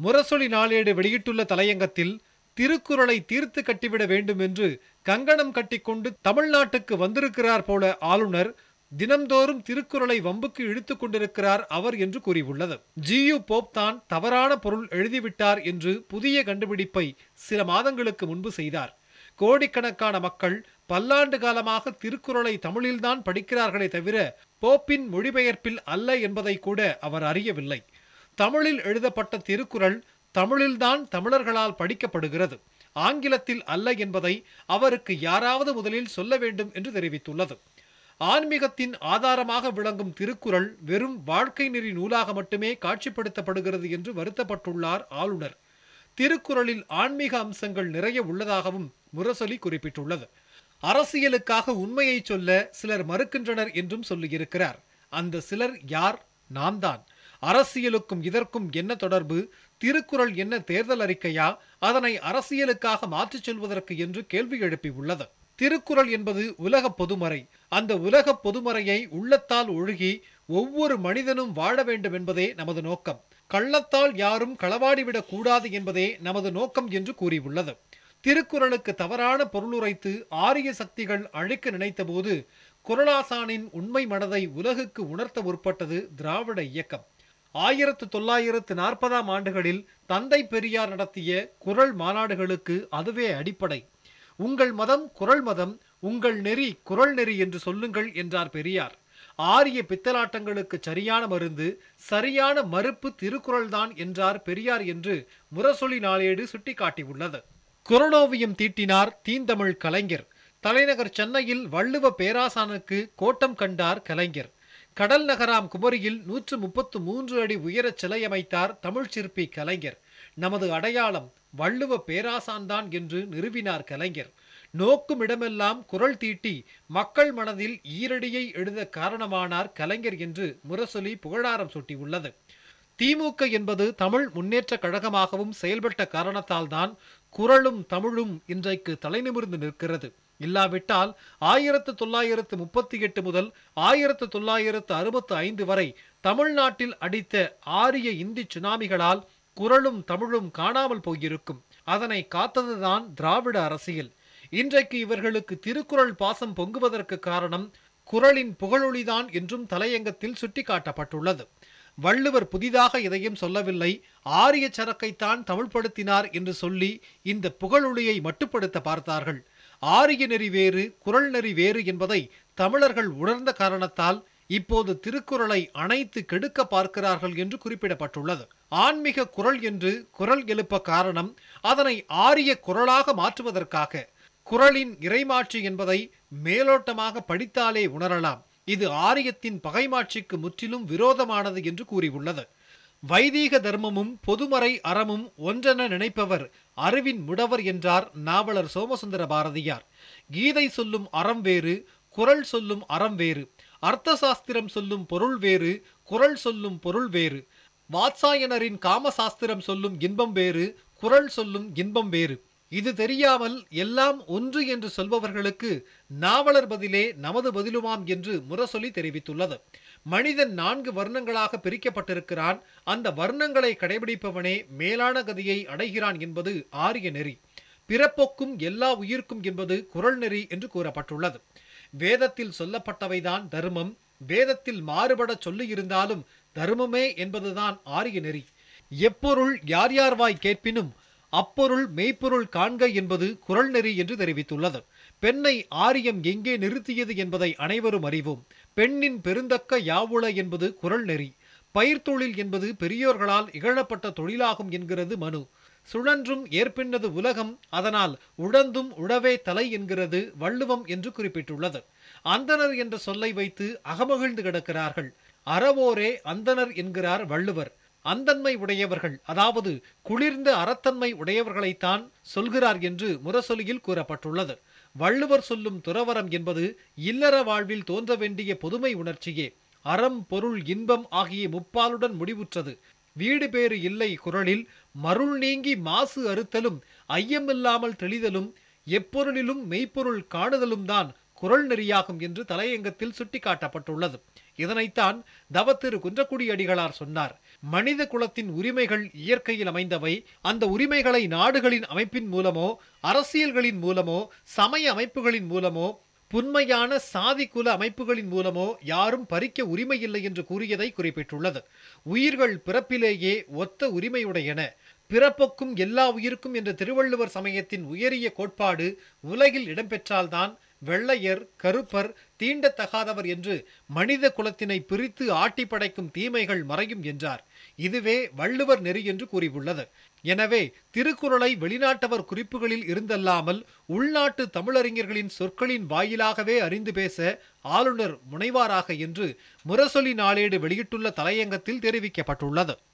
முரசொலி நாளேடு வெளியிட்டுள்ள தலையங்கத்தில் திருக்குறளை தீர்த்து கட்டிவிட வேண்டும் என்று கங்கணம் கட்டிக்கொண்டு தமிழ்நாட்டுக்கு வந்திருக்கிறார் போல ஆளுநர் தினம்தோறும் திருக்குறளை வம்புக்கு இழுத்துக் கொண்டிருக்கிறார் அவர் என்று கூறியுள்ளது ஜியு போப் தான் தவறான பொருள் எழுதிவிட்டார் என்று புதிய கண்டுபிடிப்பை சில மாதங்களுக்கு முன்பு செய்தார் கோடிக்கணக்கான மக்கள் பல்லாண்டு காலமாக திருக்குறளை தமிழில்தான் படிக்கிறார்களே தவிர போப்பின் மொழிபெயர்ப்பில் அல்ல என்பதை கூட அவர் அறியவில்லை தமிழில் எழுதப்பட்ட திருக்குறள் தமிழில்தான் தமிழர்களால் படிக்கப்படுகிறது ஆங்கிலத்தில் அல்ல என்பதை அவருக்கு யாராவது முதலில் சொல்ல வேண்டும் என்று தெரிவித்துள்ளது ஆன்மீகத்தின் ஆதாரமாக விளங்கும் திருக்குறள் வெறும் வாழ்க்கை நெறி நூலாக மட்டுமே காட்சிப்படுத்தப்படுகிறது என்று வருத்தப்பட்டுள்ளார் ஆளுநர் திருக்குறளில் ஆன்மீக அம்சங்கள் நிறைய உள்ளதாகவும் முரசொலி குறிப்பிட்டுள்ளது அரசியலுக்காக உண்மையை சொல்ல சிலர் மறுக்கின்றனர் என்றும் சொல்லியிருக்கிறார் அந்த சிலர் யார் நாம் தான் அரசியலுக்கும் இதற்கும் என்ன தொடர்பு திருக்குறள் என்ன தேர்தல் அறிக்கையா அதனை அரசியலுக்காக மாற்றிச் சொல்வதற்கு என்று கேள்வி எழுப்பியுள்ளது திருக்குறள் என்பது உலக பொதுமறை அந்த உலக பொதுமறையை உள்ளத்தால் ஒழுகி ஒவ்வொரு மனிதனும் வாழ வேண்டும் என்பதே நமது நோக்கம் கள்ளத்தால் யாரும் களவாடிவிடக் கூடாது என்பதே நமது நோக்கம் என்று கூறியுள்ளது திருக்குறளுக்கு தவறான பொருளுரைத்து ஆரிய சக்திகள் அழிக்க நினைத்தபோது குரலாசானின் உண்மை மனதை உலகுக்கு உணர்த்த முற்பட்டது திராவிட இயக்கம் ஆயிரத்து தொள்ளாயிரத்து நாற்பதாம் ஆண்டுகளில் தந்தை பெரியார் நடத்திய குரல் மாநாடுகளுக்கு அதுவே அடிப்படை உங்கள் மதம் குரல் மதம் உங்கள் நெறி குரல் நெறி என்று சொல்லுங்கள் என்றார் பெரியார் ஆரிய பித்தலாட்டங்களுக்கு சரியான மருந்து சரியான மறுப்பு திருக்குறள்தான் என்றார் பெரியார் என்று முரசொலி நாளேடு சுட்டிக்காட்டியுள்ளது குரலோவியம் தீட்டினார் தீந்தமிழ் கலைஞர் தலைநகர் சென்னையில் வள்ளுவ பேராசானுக்கு கோட்டம் கண்டார் கலைஞர் கடல் நகராம் குமரியில் நூற்று முப்பத்து மூன்று அடி உயரச் சிலை அமைத்தார் தமிழ் சிற்பி கலைஞர் நமது அடையாளம் வள்ளுவ பேராசான்தான் என்று நிறுவினார் கலைஞர் நோக்கும் இடமெல்லாம் குரல் தீட்டி மக்கள் மனதில் ஈரடியை எழுத காரணமானார் கலைஞர் என்று முரசொலி புகழாரம் சூட்டியுள்ளது திமுக என்பது தமிழ் முன்னேற்ற கழகமாகவும் செயல்பட்ட காரணத்தால்தான் குரலும் தமிழும் இன்றைக்கு தலைநிமிர்ந்து நிற்கிறது இல்லாவிட்டால் ஆயிரத்து தொள்ளாயிரத்து முப்பத்தி எட்டு முதல் ஆயிரத்து தொள்ளாயிரத்து அறுபத்து ஐந்து வரை தமிழ்நாட்டில் அடித்த ஆரிய இந்தி சுனாமிகளால் குரலும் தமிழும் காணாமல் போயிருக்கும் அதனை காத்ததுதான் திராவிட அரசியல் இன்றைக்கு இவர்களுக்கு திருக்குறள் பாசம் பொங்குவதற்கு காரணம் குரலின் புகழொளிதான் என்றும் தலையங்கத்தில் சுட்டிக்காட்டப்பட்டுள்ளது வள்ளுவர் புதிதாக எதையும் சொல்லவில்லை ஆரிய சரக்கைத்தான் தமிழ்படுத்தினார் என்று சொல்லி இந்த புகழொளியை மட்டுப்படுத்த பார்த்தார்கள் ஆரிய நெறி வேறு குரல் நெறி வேறு என்பதை தமிழர்கள் உணர்ந்த காரணத்தால் இப்போது திருக்குறளை அணைத்து கெடுக்க பார்க்கிறார்கள் என்று குறிப்பிடப்பட்டுள்ளது ஆன்மீக குரல் என்று குரல் எழுப்ப காரணம் அதனை ஆரிய குரலாக மாற்றுவதற்காக குரலின் இறைமாட்சி என்பதை மேலோட்டமாக படித்தாலே உணரலாம் இது ஆரியத்தின் பகைமாட்சிக்கு முற்றிலும் விரோதமானது என்று கூறியுள்ளது வைதீக தர்மமும் பொதுமறை அறமும் ஒன்றென நினைப்பவர் அறிவின் முடவர் என்றார் நாவலர் சோமசுந்தர பாரதியார் கீதை சொல்லும் அறம் வேறு குரல் சொல்லும் அறம் வேறு அர்த்த சாஸ்திரம் சொல்லும் பொருள் வேறு குரல் சொல்லும் பொருள் வேறு வாத்சாயனரின் காமசாஸ்திரம் சொல்லும் இன்பம் வேறு குரல் சொல்லும் இன்பம் வேறு இது தெரியாமல் எல்லாம் ஒன்று என்று சொல்பவர்களுக்கு நாவலர் பதிலே நமது பதிலுமாம் என்று முரசொலி தெரிவித்துள்ளது மனிதன் நான்கு வர்ணங்களாக பிரிக்கப்பட்டிருக்கிறான் அந்த வர்ணங்களை கடைபிடிப்பவனே மேலான கதியை அடைகிறான் என்பது ஆரிய நெறி பிறப்பொக்கும் எல்லா உயிர்க்கும் என்பது குரல் நெறி என்று கூறப்பட்டுள்ளது வேதத்தில் சொல்லப்பட்டவைதான் தர்மம் வேதத்தில் மாறுபட சொல்லியிருந்தாலும் தர்மமே என்பதுதான் ஆரிய நெறி எப்பொருள் யார் யார் வாய் கேட்பினும் அப்பொருள் மெய்ப்பொருள் காண்க என்பது குரல் நெறி என்று தெரிவித்துள்ளது பெண்ணை ஆரியம் எங்கே நிறுத்தியது என்பதை அனைவரும் அறிவோம் பெண்ணின் பெருந்தக்க யாவுள என்பது குரல் நெறி பயிர்த்தொழில் என்பது பெரியோர்களால் இகழப்பட்ட தொழிலாகும் என்கிறது மனு சுழன்றும் ஏற்பின்னது உலகம் அதனால் உழந்தும் உழவே தலை என்கிறது வள்ளுவம் என்று குறிப்பிட்டுள்ளது அந்தனர் என்ற சொல்லை வைத்து அகமகிழ்ந்து கிடக்கிறார்கள் அறவோரே அந்தனர் என்கிறார் வள்ளுவர் அந்தன்மை உடையவர்கள் அதாவது குளிர்ந்த அறத்தன்மை உடையவர்களைத்தான் சொல்கிறார் என்று முரசொலியில் கூறப்பட்டுள்ளது வள்ளுவர் சொல்லும் துறவரம் என்பது இல்லற வாழ்வில் தோன்ற வேண்டிய பொதுமை உணர்ச்சியே அறம் பொருள் இன்பம் ஆகிய முப்பாலுடன் முடிவுற்றது வீடு பேறு இல்லை குரலில் மருள் நீங்கி மாசு அறுத்தலும் ஐயமில்லாமல் தெளிதலும் எப்பொருளிலும் மெய்ப்பொருள் காணுதலும் தான் குரல் நெறியாகும் என்று தலையங்கத்தில் சுட்டிக்காட்டப்பட்டுள்ளது இதனைத்தான் தவத்திரு குன்றக்குடி அடிகளார் சொன்னார் மனித குலத்தின் உரிமைகள் இயற்கையில் அமைந்தவை அந்த உரிமைகளை நாடுகளின் அமைப்பின் மூலமோ அரசியல்களின் மூலமோ சமய அமைப்புகளின் மூலமோ புன்மையான சாதி குல அமைப்புகளின் மூலமோ யாரும் பறிக்க உரிமையில்லை என்று கூறியதை குறிப்பிட்டுள்ளது உயிர்கள் பிறப்பிலேயே ஒத்த உரிமையுடையன பிறப்புக்கும் எல்லா உயிருக்கும் என்ற திருவள்ளுவர் சமயத்தின் உயரிய கோட்பாடு உலகில் இடம்பெற்றால்தான் வெள்ளையர் கருப்பர் தீண்டத்தகாதவர் என்று மனித குலத்தினை பிரித்து ஆட்டி படைக்கும் தீமைகள் மறையும் என்றார் இதுவே வள்ளுவர் நெறி என்று கூறியுள்ளது எனவே திருக்குறளை வெளிநாட்டவர் குறிப்புகளில் இருந்தல்லாமல் உள்நாட்டு தமிழறிஞர்களின் சொற்களின் வாயிலாகவே அறிந்து பேச ஆளுநர் முனைவாராக என்று முரசொலி நாளேடு வெளியிட்டுள்ள தலையங்கத்தில் தெரிவிக்கப்பட்டுள்ளது